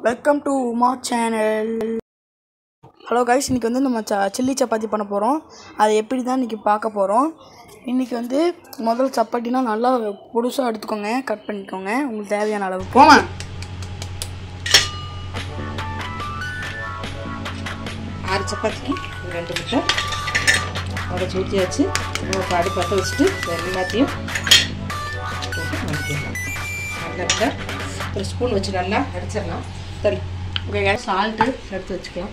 Welcome to Uma channel hello guys இன்றைக்கி வந்து நம்ம ச சில்லி சப்பாத்தி பண்ண போகிறோம் அதை எப்படி தான் இன்றைக்கி பார்க்க போகிறோம் இன்றைக்கி வந்து முதல் சப்பாத்தினா நல்லா புதுசாக எடுத்துக்கோங்க கட் பண்ணிக்கோங்க உங்களுக்கு தேவையான அளவு போமா ஆறு சப்பாத்திக்கு ஒரு ரெண்டு முட்டை உடச்சி ஊற்றியாச்சு இப்போ அடுப்பு பற்ற வச்சுட்டு எல்லாத்தையும் போட்டு மடிக்கலாம் நல்லா இருந்தால் ஒரு ஸ்பூன் வச்சு நல்லா அடிச்சிடலாம் தள்ளி ஓகே கைஸ் சால்ட்டு எடுத்து வச்சுக்கலாம்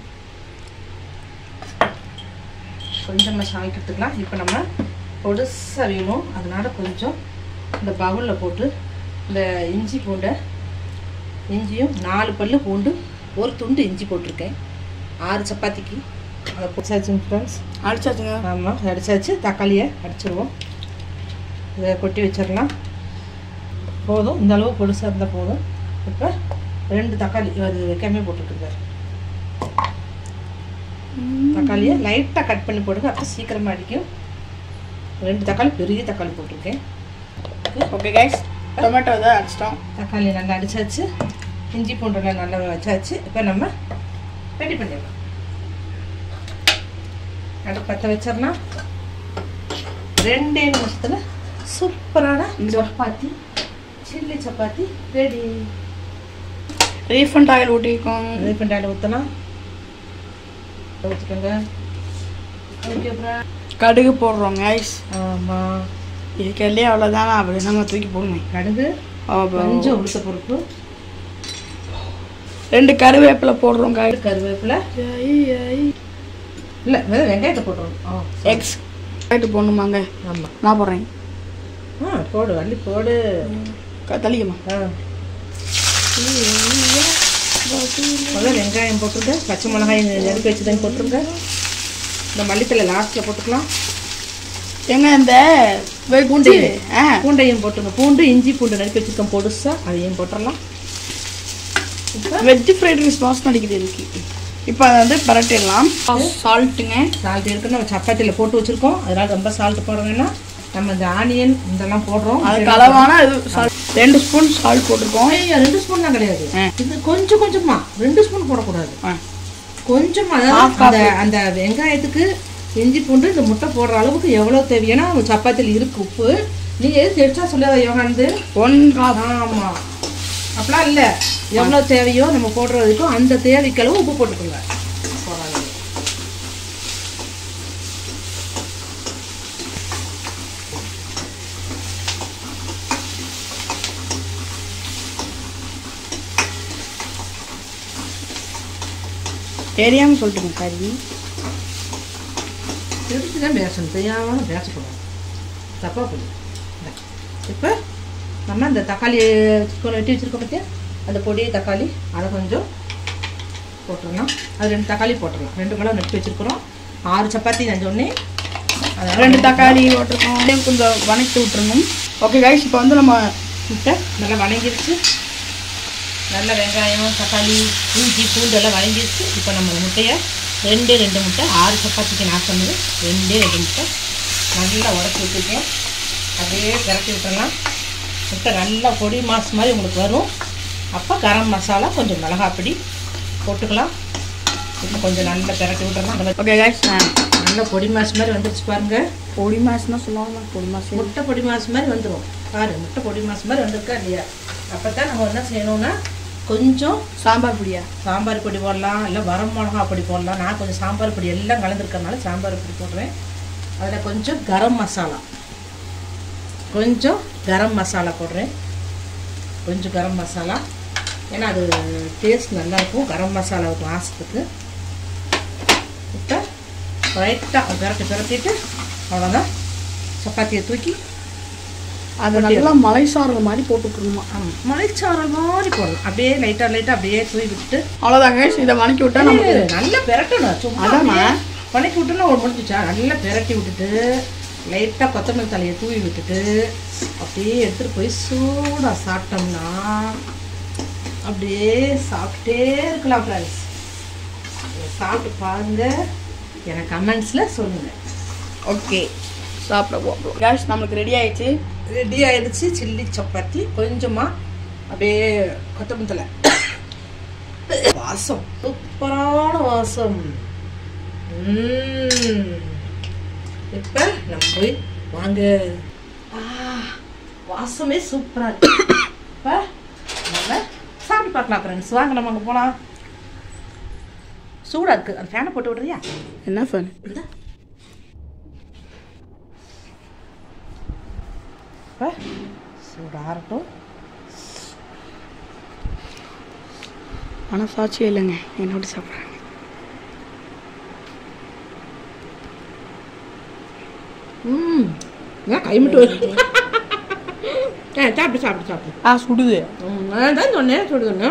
கொஞ்சமாக சால்ட் எடுத்துக்கலாம் இப்போ நம்ம பொடுசாக வேணும் அதனால கொஞ்சம் இந்த பவுலில் போட்டு இந்த இஞ்சி பூண்டை இஞ்சியும் நாலு பல்லு பூண்டு ஒரு துண்டு இஞ்சி போட்டிருக்கேன் ஆறு சப்பாத்திக்கு அதை பிடிச்சாச்சுங்க ஃப்ரெண்ட்ஸ் அடிச்சாச்சுங்க ஆமாம் அடிச்சாச்சு தக்காளியை அடிச்சிருவோம் இதை கொட்டி வச்சிடலாம் போதும் இந்த அளவு பொடுசாக இருந்தால் போதும் இப்போ ரெண்டு தக்காளி அது வைக்காமே போட்டுருக்குறாரு தக்காளியை லைட்டாக கட் பண்ணி போடுங்க அப்போ சீக்கிரமாக அடிக்கும் ரெண்டு தக்காளி பெரிய தக்காளி போட்டிருக்கேன் ஓகே கைஸ் டொமேட்டோ தான் அடிச்சிட்டோம் தக்காளி நல்லா அடிச்சாச்சு இஞ்சி பூண்டெல்லாம் நல்லா வச்சாச்சு இப்போ நம்ம ரெடி பண்ணிடலாம் அடுப்பு பற்ற வச்சிடலாம் ரெண்டே நிமிஷத்தில் சூப்பரான chapati chilli chapati ready refined oil ஊட்டிக்கோங்க ரீஃபண்ட் ஊற்றலாம் ஊற்றிக்கோங்க அதுக்கப்புறம் கடுகு போடுறோம் கைஸ் ஆமாம் இதுக்கெல்லாம் அவ்வளோதானே அப்படி நம்ம தூக்கி போடணும் கடுகு அப்புறம் கொஞ்சம் உளுத்த பருப்பு ரெண்டு கருவேப்பிலை போடுறோம் காய் கருவேப்பிலை இல்லை வெறும் வெங்காயத்தை போட்டுருவோம் ஆ எக்ஸ் ரைட்டு போடணுமாங்க ஆமாம் நான் போடுறேன் ஆ போடு வள்ளி போடு க- தள்ளிக்கம்மா ஆ முதல்ல வெங்காயம் போட்டுருங்க பச்சை மிளகாய் நெருப்பி வச்சுதான் போட்டுருங்க இந்த மல்லித்தலை லாஸ்ட்டில் போட்டுக்கலாம் ஏங்க இந்த வெ- பூண்டு ஆ பூண்டையும் போட்டுருங்க பூண்டு இஞ்சி பூண்டு நறுக்கி வச்சுருக்கோம் பொடுசா அதையும் போட்டுடலாம் இப்போ வெஜ் ஃப்ரைட் ரைஸ் வாசனை அடிக்குது எனக்கு இப்போ அதை வந்து பரட்டிடலாம் சால்ட்டுங்க சால்ட் இருக்கு நம்ம சப்பாத்தியில் போட்டு வச்சுருக்கோம் அதனால ரொம்ப சால்ட் போட வேணாம் நம்ம இந்த ஆனியன் இதெல்லாம் போடுறோம் அதுக்கு அளவான இது salt. ரெண்டு ஸ்பூன் சால்ட் போட்டிருக்கோம் ஐயா ரெண்டு ஸ்பூன்லாம் கிடையாது ஆ. இது கொஞ்சம் கொஞ்சமா ரெண்டு ஸ்பூன் போடக்கூடாது ஆ. கொஞ்சம் அதாவது அந்த அந்த வெங்காயத்துக்கு இஞ்சி பூண்டு இந்த முட்டை போடுற அளவுக்கு எவ்வளோ தேவையான சப்பாத்தியில் இருக்கு உப்பு நீ எது தெரிச்சா சொல்லாத யோகாந்து ஒன் காப் ஆமாம் அப்படிலாம் இல்லை எவ்வளோ தேவையோ நம்ம போடுறதுக்கும் அந்த தேவைக்கு அளவு உப்பு போட்டுக்கோங்க போடாதீங்க. தெரியாமல் சொல்லிட்டுங்க கறி தெரிஞ்சு தான் பேசணும் தெரியாமல் பேசக்கூடாது தப்பாக போயிடும் இப்போ நம்ம இந்த தக்காளி சிக்கன் வெட்டி வச்சுருக்கோம் பார்த்தியா அந்த பொடி தக்காளி அதை கொஞ்சம் போட்டுடலாம் அது ரெண்டு தக்காளி போட்டுடலாம் ரெண்டு மிளகு நட்டு வச்சுருக்குறோம் ஆறு சப்பாத்தி நான் சொன்னேன் அதனால ரெண்டு தக்காளி போட்டிருக்கோம் அதையும் கொஞ்சம் வணக்கி விட்டுருணும் ஓகே கைஸ் இப்போ வந்து நம்ம முட்டை நல்லா வணங்கிருச்சு நல்ல வெங்காயம் தக்காளி இஞ்சி பூண்டு எல்லாம் வணங்கிருச்சு இப்போ நம்ம முட்டையை ரெண்டே ரெண்டு முட்டை ஆறு சப்பாத்திக்கு நான் சொன்னது ரெண்டே ரெண்டு முட்டை நல்லா உடச்சி விட்டுருக்கேன் அப்படியே திரட்டி விட்டுறலாம் முட்டை நல்லா பொடி மாஸ் மாதிரி உங்களுக்கு வரும் அப்போ கரம் மசாலா கொஞ்சம் மிளகாப்பொடி போட்டுக்கலாம் இப்போ கொஞ்சம் நல்லா திரட்டி விட்டுறலாம் அந்த மாதிரி ஓகே கைஸ் நல்ல பொடி மாஸ் மாதிரி வந்துருச்சு பாருங்கள் பொடி மாசுன்னா சொல்லுவாங்க பொடி மாசு முட்டை பொடி மாசு மாதிரி வந்துடும் பாரு முட்டை பொடி மாசு மாதிரி வந்திருக்கா இல்லையா அப்போ தான் நம்ம என்ன செய்யணும்னா கொஞ்சம் சாம்பார் பொடியா சாம்பார் பொடி போடலாம் இல்லை வரம் மிளகா பொடி போடலாம் நான் கொஞ்சம் சாம்பார் பொடி எல்லாம் கலந்துருக்கறனால சாம்பார் பொடி போடுறேன் அதில் கொஞ்சம் கரம் மசாலா கொஞ்சம் கரம் மசாலா போடுறேன் கொஞ்சம் கரம் மசாலா ஏன்னா அது டேஸ்ட் நல்லாயிருக்கும் கரம் மசாலாவுக்கு வாசத்துக்கு இப்போ ரைட்டாக பிரட்டி பிரட்டிட்டு அவ்வளோதான் சப்பாத்தியை தூக்கி அது நல்லா மலை சாரல் மாதிரி போட்டு விட்டுருமா ஆமாம் மலைச்சாரல் மாதிரி போடணும் அப்படியே லைட்டாக லைட்டாக அப்படியே தூவி விட்டு அவ்வளோதான் கைஸ் இதை வணக்கி விட்டா நமக்கு ஏய், நல்லா பெரட்டணும் சும்மா அதாம்மா. அப்படியே வணக்கி விட்டுனா ஒரு முடிஞ்சிச்சா நல்லா பெரட்டி விட்டுட்டு லைட்டாக கொத்தமல்லி தலையை தூவி விட்டுட்டு அப்படியே எடுத்துகிட்டு போய் சூடாக சாப்பிட்டோம்னா அப்படியே சாப்பிட்டே இருக்கலாம் ஃப்ரெண்ட்ஸ் சாப்பிட்டு பாருங்க எனக்கு கமெண்ட்ஸில் சொல்லுங்கள் ஓகே சாப்பிட போகிறோம் கேஸ் நம்மளுக்கு ரெடி ஆயிடுச்சு ரெடி ஆயிடுச்சு சில்லி சப்பாத்தி கொஞ்சமாக அப்படியே கொத்தமல்லி தலை வாசம் சூப்பரான வாசம் ம். இப்ப நம்ம போய் வாங்க ஆ, வாசமே சூப்பரா இருக்கு இப்ப நம்ம சாப்பிட்டு பார்க்கலாம் ஃப்ரெண்ட்ஸ் வாங்க நம்ம அங்கே போகலாம் சூடா இருக்கு அந்த ஃபேனை போட்டு விடுறியா என்ன ஃபேன் இந்த இப்போ சூடாகட்டும் ஆனால் சாட்சியே இல்லைங்க என்னோட சாப்பிட்றாங்க ம் ஏன் கை மட்டும் வருது? ஏ சாப்பிட்டு சாப்பிட்டு சாப்பிட்டு ஆ சுடுது ம் நான் தான் சொன்னேன் சுடுதுன்னு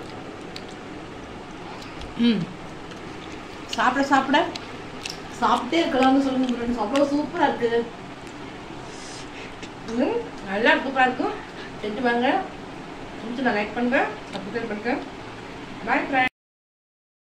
ம் சாப்பிட சாப்பிட சாப்பிட்டே இருக்கலாம்னு சொல்லுங்க ஃப்ரெண்ட்ஸ் அவ்வளோ சூப்பராக இருக்கு ம் நல்லா சூப்பராக இருக்கும் செஞ்சு வாங்க பிடிச்சி நான் லைக் பண்ணுறேன் சப்ஸ்கிரைப் பண்ணுறேன் பாய் ஃப்ரெண்ட்